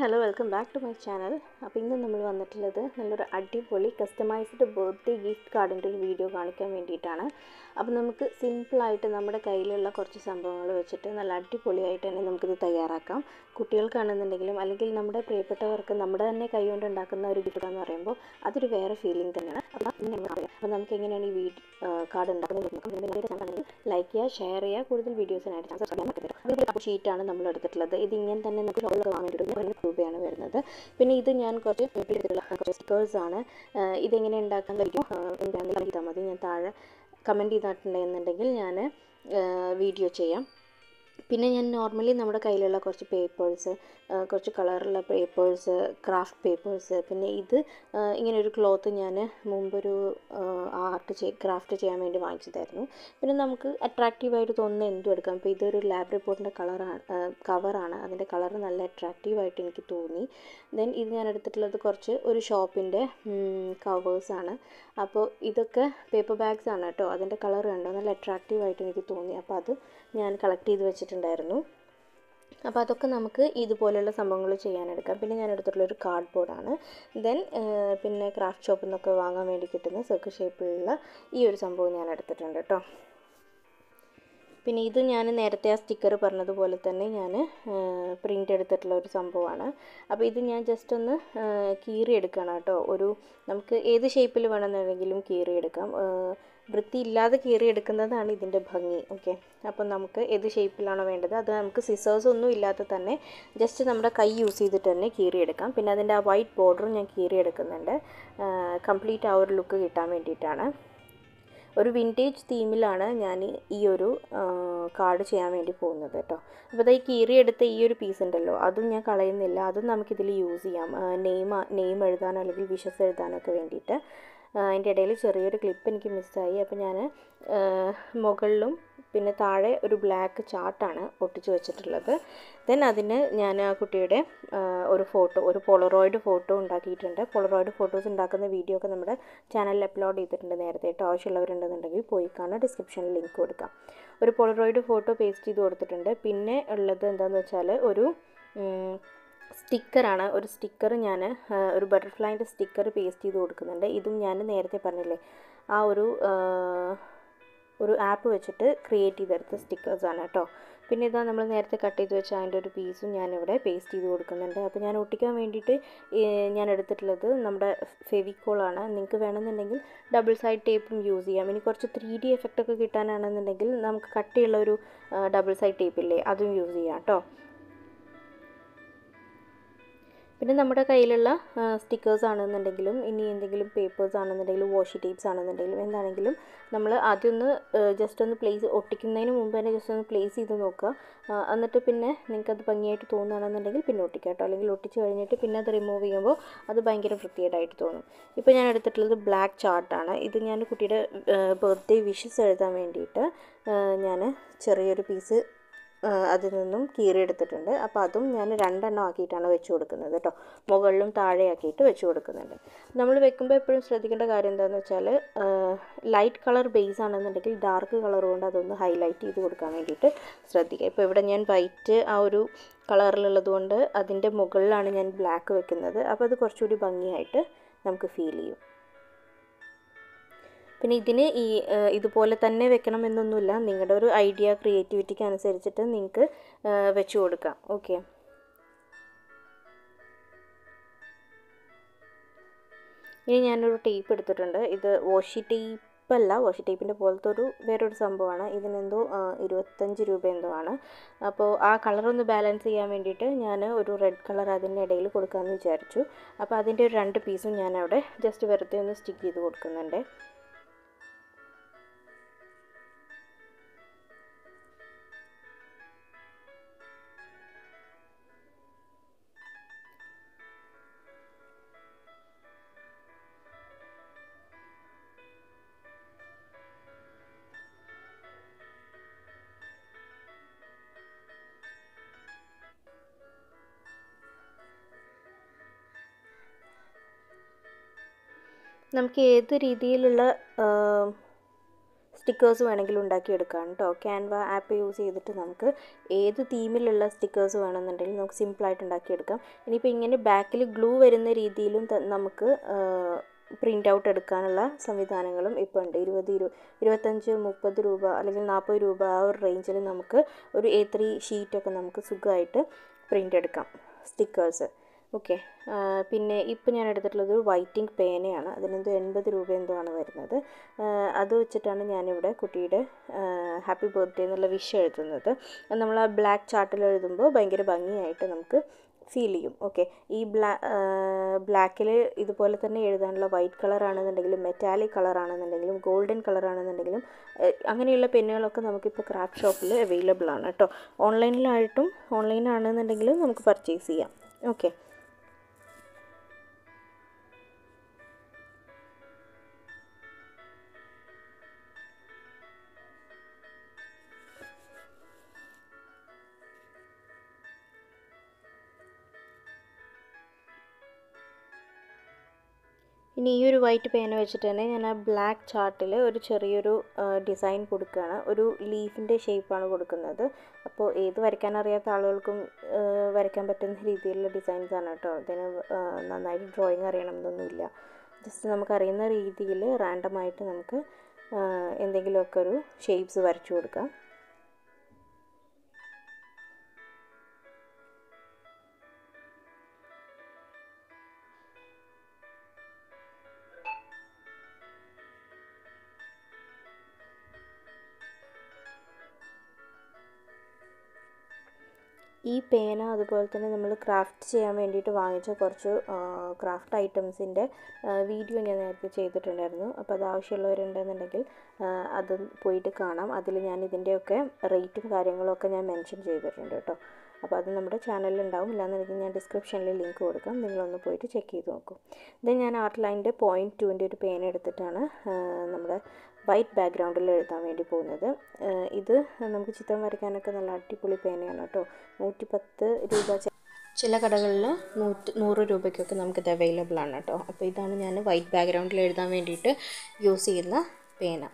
hello welcome back to my channel അപ്പോൾ ഇന്ന് നമ്മൾ വന്നിട്ടുള്ളത് നല്ലൊരു അടിപൊളി കസ്റ്റമൈസ്ഡ് ബർത്ത്ഡേ ഗിഫ്റ്റ് കാർഡിൻ്റെ ഒരു വീഡിയോ കാണിക്കാൻ വേണ്ടിയിട്ടാണ് അപ്പോൾ നമുക്ക് സിമ്പിളായിട്ട് നമ്മുടെ കയ്യിലുള്ള കുറച്ച് സംഭവങ്ങൾ വെച്ചിട്ട് നല്ല അടിപൊളിയായിട്ട് തന്നെ നമുക്കിത് തയ്യാറാക്കാം കുട്ടികൾക്കാണെന്നുണ്ടെങ്കിലും അല്ലെങ്കിൽ നമ്മുടെ പ്രിയപ്പെട്ടവർക്ക് നമ്മുടെ തന്നെ കൈകൊണ്ട് ഉണ്ടാക്കുന്ന ഒരു ഗിഫ്റ്റ് എന്ന് പറയുമ്പോൾ അതൊരു വേറെ ഫീലിംഗ് തന്നെയാണ് അപ്പോൾ അപ്പോൾ നമുക്ക് എങ്ങനെയാണ് ഈ വീഡിയോ കാർഡ് ഉണ്ടാക്കുന്നത് ലൈക്ക് ചെയ്യുക ഷെയർ ചെയ്യുക കൂടുതൽ വീഡിയോസിനായിട്ട് സബ്സ്ക്രൈബ് ചെയ്യാൻ ഷീറ്റാണ് നമ്മൾ എടുത്തിട്ടുള്ളത് ഇത് ഇങ്ങനെ തന്നെ നമുക്ക് ഷോളിൽ വാങ്ങാൻ വേണ്ടിയിട്ട് ഒരു രൂപയാണ് വരുന്നത് പിന്നെ ഇത് ഞാൻ കുറച്ച് എടുത്തിട്ടുള്ള കുറച്ച് സ്റ്റിക്കേഴ്സാണ് ഇതെങ്ങനെ ഉണ്ടാക്കാൻ കഴിയും എന്താണെന്ന് ചെയ്താൽ മതി ഞാൻ താഴെ കമൻറ്റ് ചെയ്തിട്ടുണ്ടെന്നുണ്ടെങ്കിൽ ഞാൻ വീഡിയോ ചെയ്യാം പിന്നെ ഞാൻ നോർമലി നമ്മുടെ കയ്യിലുള്ള കുറച്ച് പേപ്പേഴ്സ് കുറച്ച് കളറുള്ള പേപ്പേഴ്സ് ക്രാഫ്റ്റ് പേപ്പേഴ്സ് പിന്നെ ഇത് ഇങ്ങനെ ഒരു ക്ലോത്ത് ഞാൻ മുമ്പൊരു ആർട്ട് ചെയ് ക്രാഫ്റ്റ് ചെയ്യാൻ വേണ്ടി വാങ്ങിച്ചതായിരുന്നു പിന്നെ നമുക്ക് അട്രാക്റ്റീവായിട്ട് തോന്നുന്ന എന്തും എടുക്കാം ഇപ്പോൾ ഇതൊരു ലാബ് റിപ്പോർട്ടിൻ്റെ കളറാണ് കവറാണ് അതിൻ്റെ കളർ നല്ല അട്രാക്റ്റീവായിട്ട് എനിക്ക് തോന്നി ദെൻ ഇത് ഞാൻ എടുത്തിട്ടുള്ളത് കുറച്ച് ഒരു ഷോപ്പിൻ്റെ കവേഴ്സാണ് അപ്പോൾ ഇതൊക്കെ പേപ്പർ ബാഗ്സ് ആണ് കേട്ടോ അതിൻ്റെ കളർ കണ്ടോ നല്ല അട്രാക്റ്റീവായിട്ട് എനിക്ക് തോന്നി അപ്പോൾ അത് ഞാൻ കളക്ട് ചെയ്ത് വെച്ചിട്ടുണ്ടായിരുന്നു അപ്പോൾ അതൊക്കെ നമുക്ക് ഇതുപോലെയുള്ള സംഭവങ്ങൾ ചെയ്യാനെടുക്കാം പിന്നെ ഞാൻ എടുത്തിട്ടുള്ളൊരു കാർഡ് ബോർഡാണ് ദെൻ പിന്നെ ക്രാഫ്റ്റ് ഷോപ്പിൽ നിന്നൊക്കെ വാങ്ങാൻ വേണ്ടി കിട്ടുന്ന സർക്കിൾ ഷേപ്പിലുള്ള ഈ ഒരു സംഭവം ഞാൻ എടുത്തിട്ടുണ്ട് കേട്ടോ പിന്നെ ഇത് ഞാൻ നേരത്തെ ആ സ്റ്റിക്കർ പറഞ്ഞതുപോലെ തന്നെ ഞാൻ പ്രിൻ്റ് എടുത്തിട്ടുള്ള ഒരു സംഭവമാണ് അപ്പോൾ ഇത് ഞാൻ ജസ്റ്റ് ഒന്ന് കീറി എടുക്കണം കേട്ടോ ഒരു നമുക്ക് ഏത് ഷേപ്പിൽ വേണമെന്നുണ്ടെങ്കിലും കീറി എടുക്കാം വൃത്തിയില്ലാതെ കീറി എടുക്കുന്നതാണ് ഇതിൻ്റെ ഭംഗി ഓക്കെ അപ്പം നമുക്ക് ഏത് ഷേപ്പിലാണോ വേണ്ടത് അത് നമുക്ക് സിസേഴ്സ് ഒന്നും ഇല്ലാതെ തന്നെ ജസ്റ്റ് നമ്മുടെ കൈ യൂസ് ചെയ്തിട്ട് തന്നെ കീറി എടുക്കാം പിന്നെ അതിൻ്റെ ആ വൈറ്റ് ബോർഡറും ഞാൻ കീറി എടുക്കുന്നുണ്ട് കംപ്ലീറ്റ് ആ ഒരു ലുക്ക് കിട്ടാൻ വേണ്ടിയിട്ടാണ് ഒരു വിൻറ്റേജ് തീമിലാണ് ഞാൻ ഈ ഒരു കാർഡ് ചെയ്യാൻ വേണ്ടി പോകുന്നത് കേട്ടോ അപ്പോൾ ഈ കീറി എടുത്ത ഈ ഒരു പീസ് ഉണ്ടല്ലോ അതും ഞാൻ കളയുന്നില്ല അതും നമുക്കിതിൽ യൂസ് ചെയ്യാം നെയിം നെയിം എഴുതാനോ അല്ലെങ്കിൽ വിഷസ് എഴുതാനോ ഒക്കെ വേണ്ടിയിട്ട് അതിൻ്റെ ഇടയിൽ ചെറിയൊരു ക്ലിപ്പ് എനിക്ക് മിസ്സായി അപ്പോൾ ഞാൻ മുകളിലും പിന്നെ താഴെ ഒരു ബ്ലാക്ക് ചാർട്ടാണ് ഒട്ടിച്ച് വെച്ചിട്ടുള്ളത് ദെൻ അതിന് ഞാൻ ആ കുട്ടിയുടെ ഒരു ഫോട്ടോ ഒരു പോളറോയിഡ് ഫോട്ടോ ഉണ്ടാക്കിയിട്ടുണ്ട് പോളറോയിഡ് ഫോട്ടോസ് ഉണ്ടാക്കുന്ന വീഡിയോ ഒക്കെ നമ്മുടെ ചാനലിൽ അപ്ലോഡ് ചെയ്തിട്ടുണ്ട് നേരത്തെ കേട്ടോ ആവശ്യമുള്ളവരുണ്ടെന്നുണ്ടെങ്കിൽ പോയി കാണാം ഡിസ്ക്രിപ്ഷനിൽ ലിങ്ക് കൊടുക്കാം ഒരു പോളറോയിഡ് ഫോട്ടോ പേസ്റ്റ് ചെയ്ത് കൊടുത്തിട്ടുണ്ട് പിന്നെ ഉള്ളത് എന്താണെന്ന് വെച്ചാൽ ഒരു സ്റ്റിക്കറാണ് ഒരു സ്റ്റിക്കർ ഞാൻ ഒരു ബട്ടർഫ്ലൈൻ്റെ സ്റ്റിക്കർ പേസ്റ്റ് ചെയ്ത് കൊടുക്കുന്നുണ്ട് ഇതും ഞാൻ നേരത്തെ പറഞ്ഞില്ലേ ആ ഒരു ഒരു ആപ്പ് വെച്ചിട്ട് ക്രിയേറ്റ് ചെയ്തെടുത്ത സ്റ്റിക്കേഴ്സാണ് കേട്ടോ പിന്നെ ഇതാ നമ്മൾ നേരത്തെ കട്ട് ചെയ്ത് വെച്ച അതിൻ്റെ ഒരു പീസും ഞാനിവിടെ പേസ്റ്റ് ചെയ്ത് കൊടുക്കുന്നുണ്ട് അപ്പോൾ ഞാൻ ഒട്ടിക്കാൻ വേണ്ടിയിട്ട് ഞാൻ എടുത്തിട്ടുള്ളത് നമ്മുടെ ഫെവിക്കോളാണ് നിങ്ങൾക്ക് വേണമെന്നുണ്ടെങ്കിൽ ഡബിൾ സൈഡ് ടേപ്പും യൂസ് ചെയ്യാം ഇനി കുറച്ച് ത്രീ ഡി എഫക്റ്റ് ഒക്കെ കിട്ടാനാണെന്നുണ്ടെങ്കിൽ നമുക്ക് കട്ടിയുള്ള ഒരു ഡബിൾ സൈഡ് ടേപ്പില്ലേ അതും യൂസ് ചെയ്യാം കേട്ടോ പിന്നെ നമ്മുടെ കയ്യിലുള്ള സ്റ്റിക്കേഴ്സ് ആണെന്നുണ്ടെങ്കിലും ഇനി എന്തെങ്കിലും പേപ്പേഴ്സ് ആണെന്നുണ്ടെങ്കിലും വാഷി ടേപ്സ് ആണെന്നുണ്ടെങ്കിലും എന്താണെങ്കിലും നമ്മൾ ആദ്യം ഒന്ന് ജസ്റ്റ് ഒന്ന് പ്ലേസ് ഒട്ടിക്കുന്നതിന് മുമ്പ് തന്നെ ജസ്റ്റ് ഒന്ന് പ്ലേസ് ചെയ്ത് നോക്കുക എന്നിട്ട് പിന്നെ നിങ്ങൾക്കത് ഭംഗിയായിട്ട് തോന്നുകയാണെന്നുണ്ടെങ്കിൽ പിന്നെ ഒട്ടിക്കുക കേട്ടോ അല്ലെങ്കിൽ ഒട്ടിച്ച് കഴിഞ്ഞിട്ട് പിന്നെ അത് റിമൂവ് ചെയ്യുമ്പോൾ അത് ഭയങ്കര വൃത്തികേടായിട്ട് തോന്നും ഇപ്പോൾ ഞാൻ എടുത്തിട്ടുള്ളത് ബ്ലാക്ക് ചാർട്ടാണ് ഇത് ഞാൻ കുട്ടിയുടെ ബർത്ത്ഡേ വിഷസ് എഴുതാൻ വേണ്ടിയിട്ട് ഞാൻ ചെറിയൊരു പീസ് അതിൽ നിന്നും കീറിയെടുത്തിട്ടുണ്ട് അപ്പോൾ അതും ഞാൻ രണ്ടെണ്ണം ആക്കിയിട്ടാണ് വെച്ച് കൊടുക്കുന്നത് കേട്ടോ മുകളിലും താഴെ ആക്കിയിട്ട് വെച്ച് കൊടുക്കുന്നുണ്ട് നമ്മൾ വെക്കുമ്പോൾ എപ്പോഴും ശ്രദ്ധിക്കേണ്ട കാര്യം എന്താണെന്ന് വെച്ചാൽ ലൈറ്റ് കളർ ബേസ് ആണെന്നുണ്ടെങ്കിൽ ഡാർക്ക് കളർ കൊണ്ട് അതൊന്ന് ഹൈലൈറ്റ് ചെയ്ത് കൊടുക്കാൻ വേണ്ടിയിട്ട് ശ്രദ്ധിക്കുക ഇപ്പോൾ ഇവിടെ ഞാൻ വൈറ്റ് ആ ഒരു കളറിലുള്ളത് കൊണ്ട് അതിൻ്റെ മുകളിലാണ് ഞാൻ ബ്ലാക്ക് വെക്കുന്നത് അപ്പോൾ അത് കുറച്ചുകൂടി ഭംഗിയായിട്ട് നമുക്ക് ഫീൽ ചെയ്യും പിന്നെ ഇതിന് ഈ ഇതുപോലെ തന്നെ വെക്കണം എന്നൊന്നുമില്ല നിങ്ങളുടെ ഒരു ഐഡിയ ക്രിയേറ്റിവിറ്റിക്ക് അനുസരിച്ചിട്ട് നിങ്ങൾക്ക് വെച്ച് കൊടുക്കാം ഓക്കെ ഇനി ഞാനൊരു ടേപ്പ് എടുത്തിട്ടുണ്ട് ഇത് വാഷി ടേപ്പ് അല്ല വാഷി ടേപ്പിൻ്റെ പോലത്തെ ഒരു വേറൊരു സംഭവമാണ് ഇതിനെന്തോ ഇരുപത്തഞ്ച് രൂപ എന്തോ ആണ് അപ്പോൾ ആ കളറൊന്ന് ബാലൻസ് ചെയ്യാൻ വേണ്ടിയിട്ട് ഞാൻ ഒരു റെഡ് കളർ അതിൻ്റെ ഇടയിൽ കൊടുക്കാമെന്ന് വിചാരിച്ചു അപ്പോൾ അതിൻ്റെ ഒരു രണ്ട് പീസും ഞാൻ അവിടെ ജസ്റ്റ് വെറുതെ ഒന്ന് സ്റ്റിക്ക് ചെയ്ത് കൊടുക്കുന്നുണ്ട് നമുക്ക് ഏത് രീതിയിലുള്ള സ്റ്റിക്കേഴ്സ് വേണമെങ്കിലും ഉണ്ടാക്കിയെടുക്കാം കേട്ടോ ക്യാൻവ ആപ്പ് യൂസ് ചെയ്തിട്ട് നമുക്ക് ഏത് തീമിലുള്ള സ്റ്റിക്കേഴ്സ് വേണമെന്നുണ്ടെങ്കിൽ നമുക്ക് സിമ്പിളായിട്ട് ഉണ്ടാക്കിയെടുക്കാം ഇനിയിപ്പോൾ ഇങ്ങനെ ബാക്കിൽ ഗ്ലൂ വരുന്ന രീതിയിലും നമുക്ക് പ്രിൻ്റ് ഔട്ട് എടുക്കാനുള്ള സംവിധാനങ്ങളും ഇപ്പോൾ ഉണ്ട് ഇരുപത് ഇരു ഇരുപത്തഞ്ച് മുപ്പത് രൂപ അല്ലെങ്കിൽ നാൽപ്പത് രൂപ ആ ഒരു റേഞ്ചിൽ നമുക്ക് ഒരു എ ത്രീ ഷീറ്റൊക്കെ നമുക്ക് സുഖമായിട്ട് പ്രിൻ്റ് എടുക്കാം സ്റ്റിക്കേഴ്സ് ഓക്കെ പിന്നെ ഇപ്പോൾ ഞാൻ എടുത്തിട്ടുള്ളത് ഒരു വൈറ്റിംഗ് പേനയാണ് അതിനെന്തോ എൺപത് രൂപ എന്തോ ആണ് വരുന്നത് അത് വെച്ചിട്ടാണ് ഞാനിവിടെ കുട്ടിയുടെ ഹാപ്പി ബർത്ത്ഡേ എന്നുള്ള വിഷ് എഴുതുന്നത് നമ്മൾ ആ ബ്ലാക്ക് ചാർട്ടിൽ എഴുതുമ്പോൾ ഭയങ്കര ഭംഗിയായിട്ട് നമുക്ക് ഫീൽ ചെയ്യും ഓക്കെ ഈ ബ്ലാ ബ്ലാക്കിൽ ഇതുപോലെ തന്നെ എഴുതാനുള്ള വൈറ്റ് കളർ ആണെന്നുണ്ടെങ്കിലും മെറ്റാലിക് കളർ ആണെന്നുണ്ടെങ്കിലും ഗോൾഡൻ കളർ ആണെന്നുണ്ടെങ്കിലും അങ്ങനെയുള്ള പെന്നുകളൊക്കെ നമുക്കിപ്പോൾ ക്രാഫ്റ്റ് ഷോപ്പിൽ അവൈലബിൾ ആണ് കേട്ടോ ഓൺലൈനിലായിട്ടും ഓൺലൈനാണെന്നുണ്ടെങ്കിലും നമുക്ക് പർച്ചേസ് ചെയ്യാം ഓക്കെ ഇനി ഈ ഒരു വൈറ്റ് പേന വെച്ചിട്ട് തന്നെ ഞാൻ ആ ബ്ലാക്ക് ചാർട്ടിൽ ഒരു ചെറിയൊരു ഡിസൈൻ കൊടുക്കുകയാണ് ഒരു ലീഫിൻ്റെ ഷേപ്പാണ് കൊടുക്കുന്നത് അപ്പോൾ ഏത് വരയ്ക്കാൻ അറിയാത്ത ആളുകൾക്കും വരയ്ക്കാൻ പറ്റുന്ന രീതിയിലുള്ള ഡിസൈൻസ് ആണ് കേട്ടോ ഇതിന് നന്നായിട്ട് ഡ്രോയിങ് അറിയണമെന്നൊന്നുമില്ല ജസ്റ്റ് നമുക്കറിയുന്ന രീതിയിൽ റാൻഡമായിട്ട് നമുക്ക് എന്തെങ്കിലുമൊക്കെ ഒരു ഷേപ്സ് വരച്ചു കൊടുക്കാം ഈ പേന അതുപോലെ തന്നെ നമ്മൾ ക്രാഫ്റ്റ് ചെയ്യാൻ വേണ്ടിയിട്ട് വാങ്ങിച്ച കുറച്ച് ക്രാഫ്റ്റ് ഐറ്റംസിൻ്റെ വീഡിയോ ഞാൻ നേരത്തെ ചെയ്തിട്ടുണ്ടായിരുന്നു അപ്പോൾ അത് ആവശ്യമുള്ളവരുണ്ടെന്നുണ്ടെങ്കിൽ അത് പോയിട്ട് കാണാം അതിൽ ഞാൻ ഇതിൻ്റെയൊക്കെ റേറ്റും കാര്യങ്ങളൊക്കെ ഞാൻ മെൻഷൻ ചെയ്തിട്ടുണ്ട് കേട്ടോ അപ്പോൾ അത് നമ്മുടെ ചാനലിൽ ഉണ്ടാവും ഇല്ലാന്നുണ്ടെങ്കിൽ ഞാൻ ഡിസ്ക്രിപ്ഷനിൽ ലിങ്ക് കൊടുക്കാം നിങ്ങളൊന്ന് പോയിട്ട് ചെക്ക് ചെയ്ത് നോക്കും ഇത് ഞാൻ ആർട്ട് ലൈൻ്റെ പോയിൻറ്റ് ടുവിൻ്റെ ഒരു പേന എടുത്തിട്ടാണ് നമ്മുടെ വൈറ്റ് ബാക്ക്ഗ്രൗണ്ടിൽ എഴുതാൻ വേണ്ടി പോകുന്നത് ഇത് നമുക്ക് ചിത്രം വരയ്ക്കാനൊക്കെ നല്ല അടിപൊളി പേനയാണ് കേട്ടോ നൂറ്റി പത്ത് രൂപ ചില കടകളിൽ നൂറ്റി നൂറ് രൂപയ്ക്കൊക്കെ നമുക്കിത് അവൈലബിൾ ആണ് കേട്ടോ അപ്പോൾ ഇതാണ് ഞാൻ വൈറ്റ് ബാക്ക്ഗ്രൗണ്ടിൽ എഴുതാൻ വേണ്ടിയിട്ട് യൂസ് ചെയ്യുന്ന പേന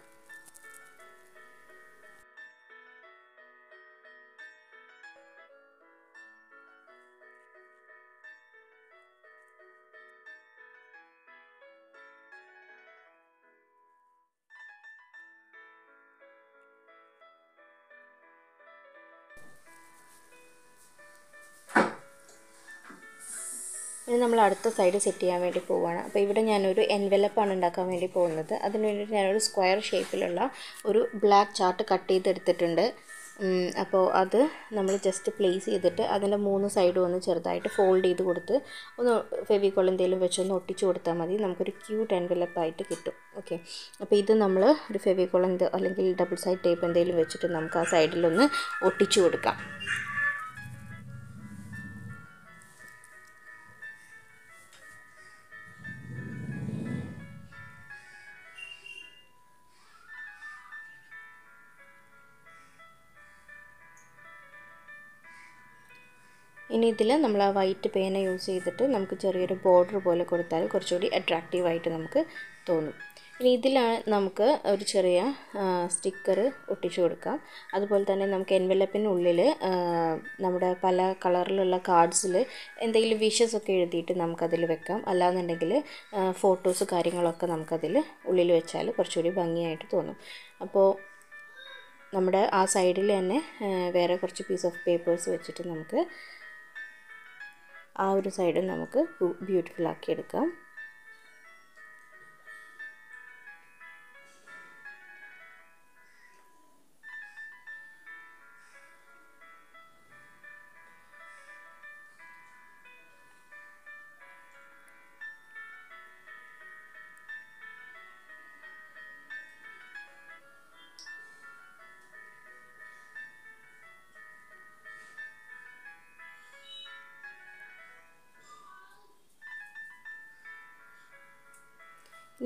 ഇനി നമ്മൾ അടുത്ത സൈഡ് സെറ്റ് ചെയ്യാൻ വേണ്ടി പോവുകയാണ് അപ്പോൾ ഇവിടെ ഞാനൊരു എൻവലപ്പാണ് ഉണ്ടാക്കാൻ വേണ്ടി പോകുന്നത് അതിന് വേണ്ടിയിട്ട് ഞാനൊരു സ്ക്വയർ ഷേപ്പിലുള്ള ഒരു ബ്ലാക്ക് ചാർട്ട് കട്ട് ചെയ്തെടുത്തിട്ടുണ്ട് അപ്പോൾ അത് നമ്മൾ ജസ്റ്റ് പ്ലേസ് ചെയ്തിട്ട് അതിൻ്റെ മൂന്ന് സൈഡും ഒന്ന് ചെറുതായിട്ട് ഫോൾഡ് ചെയ്ത് കൊടുത്ത് ഒന്ന് ഫെവിക്കോൾ എന്തെങ്കിലും വെച്ചൊന്ന് ഒട്ടിച്ചു കൊടുത്താൽ മതി നമുക്കൊരു ക്യൂട്ട് എൻവലപ്പായിട്ട് കിട്ടും ഓക്കെ അപ്പോൾ ഇത് നമ്മൾ ഒരു ഫെവിക്കോൾ എന്ത് അല്ലെങ്കിൽ ഡബിൾ സൈഡ് ടേപ്പ് എന്തെങ്കിലും വെച്ചിട്ട് നമുക്ക് ആ സൈഡിലൊന്ന് ഒട്ടിച്ചു കൊടുക്കാം ഇനി ഇതിൽ നമ്മൾ ആ വൈറ്റ് പേന യൂസ് ചെയ്തിട്ട് നമുക്ക് ചെറിയൊരു ബോർഡർ പോലെ കൊടുത്താൽ കുറച്ചുകൂടി അട്രാക്റ്റീവായിട്ട് നമുക്ക് തോന്നും ഇനി ഇതിലാണ് നമുക്ക് ഒരു ചെറിയ സ്റ്റിക്കർ ഒട്ടിച്ചു കൊടുക്കാം അതുപോലെ തന്നെ നമുക്ക് എൻവലപ്പിനുള്ളിൽ നമ്മുടെ പല കളറിലുള്ള കാർഡ്സിൽ എന്തെങ്കിലും വിഷസ് ഒക്കെ എഴുതിയിട്ട് നമുക്കതിൽ വെക്കാം അല്ലാന്നുണ്ടെങ്കിൽ ഫോട്ടോസ് കാര്യങ്ങളൊക്കെ നമുക്കതിൽ ഉള്ളിൽ വെച്ചാൽ കുറച്ചുകൂടി ഭംഗിയായിട്ട് തോന്നും അപ്പോൾ നമ്മുടെ ആ സൈഡിൽ തന്നെ വേറെ കുറച്ച് പീസ് ഓഫ് പേപ്പേഴ്സ് വെച്ചിട്ട് നമുക്ക് ആ ഒരു സൈഡ് നമുക്ക് ബ്യൂട്ടിഫുൾ ആക്കി എടുക്കാം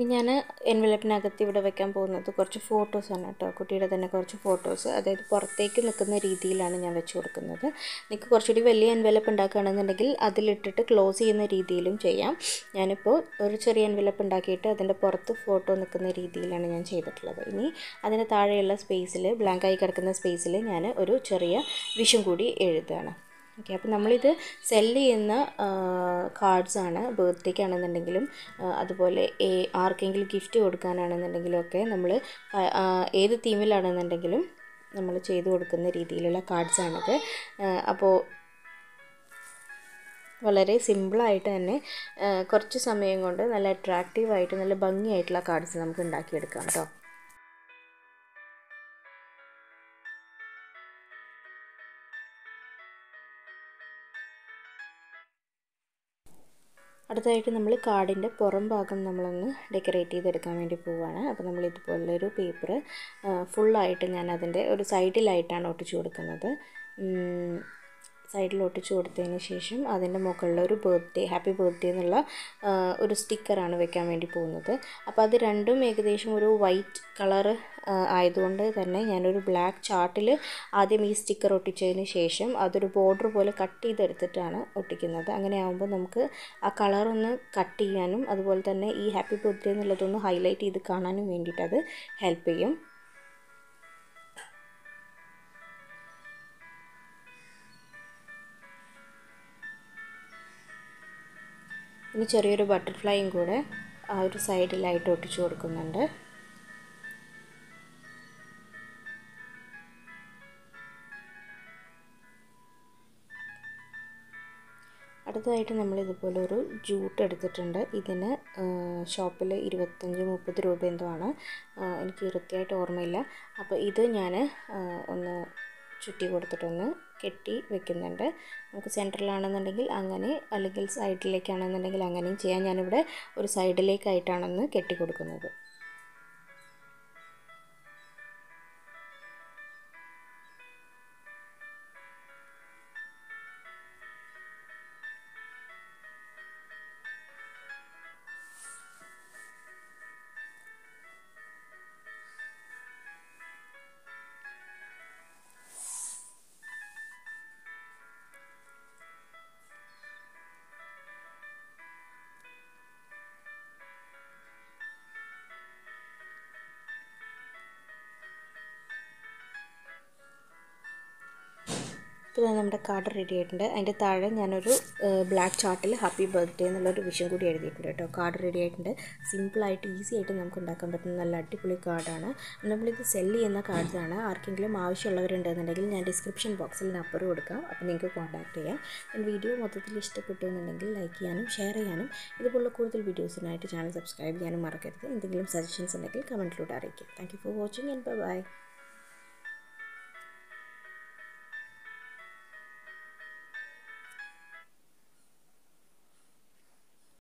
ഇനി ഞാൻ എൻവലപ്പിനകത്ത് ഇവിടെ വെക്കാൻ പോകുന്നത് കുറച്ച് ഫോട്ടോസാണ് കേട്ടോ കുട്ടിയുടെ തന്നെ കുറച്ച് ഫോട്ടോസ് അതായത് പുറത്തേക്ക് നിൽക്കുന്ന രീതിയിലാണ് ഞാൻ വെച്ച് കൊടുക്കുന്നത് നിങ്ങൾക്ക് കുറച്ചുകൂടി വലിയ എൻവലപ്പ് ഉണ്ടാക്കുകയാണെന്നുണ്ടെങ്കിൽ അതിലിട്ടിട്ട് ക്ലോസ് ചെയ്യുന്ന രീതിയിലും ചെയ്യാം ഞാനിപ്പോൾ ഒരു ചെറിയ എൻവലപ്പ് ഉണ്ടാക്കിയിട്ട് അതിൻ്റെ പുറത്ത് ഫോട്ടോ നിൽക്കുന്ന രീതിയിലാണ് ഞാൻ ചെയ്തിട്ടുള്ളത് ഇനി അതിന് താഴെയുള്ള സ്പേസിൽ ബ്ലാങ്കായി കിടക്കുന്ന സ്പേസിൽ ഞാൻ ഒരു ചെറിയ വിഷും കൂടി എഴുതുകയാണ് ഓക്കെ അപ്പോൾ നമ്മളിത് സെല്ല് ചെയ്യുന്ന കാർഡ്സാണ് ബർത്ത്ഡേക്കാണെന്നുണ്ടെങ്കിലും അതുപോലെ ഏ- ആർക്കെങ്കിലും ഗിഫ്റ്റ് കൊടുക്കാനാണെന്നുണ്ടെങ്കിലും ഒക്കെ നമ്മൾ ഏത് തീമിലാണെന്നുണ്ടെങ്കിലും നമ്മൾ ചെയ്തു കൊടുക്കുന്ന രീതിയിലുള്ള കാർഡ്സാണിത് അപ്പോൾ വളരെ സിമ്പിളായിട്ട് തന്നെ ആ, കുറച്ച് സമയം കൊണ്ട് നല്ല അട്രാക്റ്റീവായിട്ട് നല്ല ഭംഗിയായിട്ടുള്ള കാർഡ്സ് നമുക്ക് ഉണ്ടാക്കിയെടുക്കാം കേട്ടോ അടുത്തതായിട്ട് നമ്മൾ കാർഡിൻ്റെ പുറം ഭാഗം നമ്മളൊന്ന് ഡെക്കറേറ്റ് ചെയ്തെടുക്കാൻ വേണ്ടി പോവുകയാണ് അപ്പോൾ നമ്മൾ ഇതുപോലുള്ളൊരു പേപ്പർ ഫുള്ളായിട്ട് ഞാൻ അതിൻ്റെ ഒരു സൈഡിലായിട്ടാണ് ഒട്ടിച്ചു കൊടുക്കുന്നത് സൈഡിൽ ഒട്ടിച്ചു കൊടുത്തതിന് ശേഷം അതിൻ്റെ മുകളിൽ ഒരു ബർത്ത്ഡേ ഹാപ്പി ബർത്ത്ഡേ എന്നുള്ള ആ, ഒരു സ്റ്റിക്കറാണ് വെക്കാൻ വേണ്ടി പോകുന്നത് അപ്പോൾ അത് രണ്ടും ഏകദേശം ഒരു വൈറ്റ് കളറ് ആയതുകൊണ്ട് തന്നെ ഞാനൊരു ബ്ലാക്ക് ചാർട്ടിൽ ആദ്യം ഈ സ്റ്റിക്കർ ഒട്ടിച്ചതിന് ശേഷം അതൊരു ബോർഡർ പോലെ കട്ട് ചെയ്തെടുത്തിട്ടാണ് ഒട്ടിക്കുന്നത് അങ്ങനെ ആകുമ്പോൾ നമുക്ക് ആ കളറൊന്ന് കട്ട് ചെയ്യാനും അതുപോലെ തന്നെ ഈ ഹാപ്പി ബർത്ത്ഡേ എന്നുള്ളതൊന്ന് ഹൈലൈറ്റ് ചെയ്ത് കാണാനും വേണ്ടിയിട്ട് അത് ഹെൽപ്പ് ചെയ്യും ഇനി ചെറിയൊരു ബട്ടർഫ്ലൈയും കൂടെ ആ ഒരു സൈഡിലായിട്ട് ഒട്ടിച്ചു കൊടുക്കുന്നുണ്ട് അടുത്തതായിട്ട് നമ്മൾ ഇതുപോലെ ഒരു ജൂട്ട് എടുത്തിട്ടുണ്ട് ഇതിന് ഷോപ്പിൽ ഇരുപത്തഞ്ച് മുപ്പത് രൂപ എന്തോ ആണ് ആ, എനിക്ക് കൃത്യമായിട്ട് ഓർമ്മയില്ല അപ്പോൾ ഇത് ഞാൻ ഒന്ന് ചുറ്റി കൊടുത്തിട്ടൊന്ന് കെട്ടി വെക്കുന്നുണ്ട് നമുക്ക് സെൻറ്ററിലാണെന്നുണ്ടെങ്കിൽ അങ്ങനെ അല്ലെങ്കിൽ സൈഡിലേക്കാണെന്നുണ്ടെങ്കിൽ അങ്ങനെയും ചെയ്യാം ഞാനിവിടെ ഒരു സൈഡിലേക്കായിട്ടാണെന്ന് കെട്ടി കൊടുക്കുന്നത് ഇപ്പോൾ നമ്മുടെ കാർഡ് റെഡി ആയിട്ടുണ്ട് അതിൻ്റെ താഴെ ഞാനൊരു ബ്ലാക്ക് ചാർട്ടിൽ ഹാപ്പി ബർത്ത്ഡേ എന്നുള്ളൊരു വിഷയം കൂടി എഴുതിയിട്ടുണ്ട് കേട്ടോ കാർഡ് റെഡി ആയിട്ടുണ്ട് സിമ്പിളായിട്ട് ഈസി ആയിട്ട് നമുക്ക് ഉണ്ടാക്കാൻ പറ്റുന്ന നല്ല അടിപൊളി കാർഡാണ് നമ്മളിത് സെല്ല് ചെയ്യുന്ന കാർഡ്സാണ് ആർക്കെങ്കിലും ആവശ്യമുള്ളവരുണ്ടെന്നുണ്ടെങ്കിൽ ഞാൻ ഡിസ്ക്രിപ്ഷൻ ബോക്സിൽ നമ്പർ കൊടുക്കാം അപ്പോൾ നിങ്ങൾക്ക് കോൺടാക്ട് ചെയ്യാം ഞാൻ വീഡിയോ മൊത്തത്തിൽ ഇഷ്ടപ്പെട്ടു എന്നുണ്ടെങ്കിൽ ലൈക്ക് ചെയ്യാനും ഷെയർ ചെയ്യാനും ഇതുപോലുള്ള കൂടുതൽ വീഡിയോസിനായിട്ട് ചാനൽ സബ്സ്ക്രൈബ് ചെയ്യാനും മറക്കരുത് എന്തെങ്കിലും സജഷൻസ് ഉണ്ടെങ്കിൽ കമൻറ്റിലൂടെ അറിയിക്കും thank you for watching and by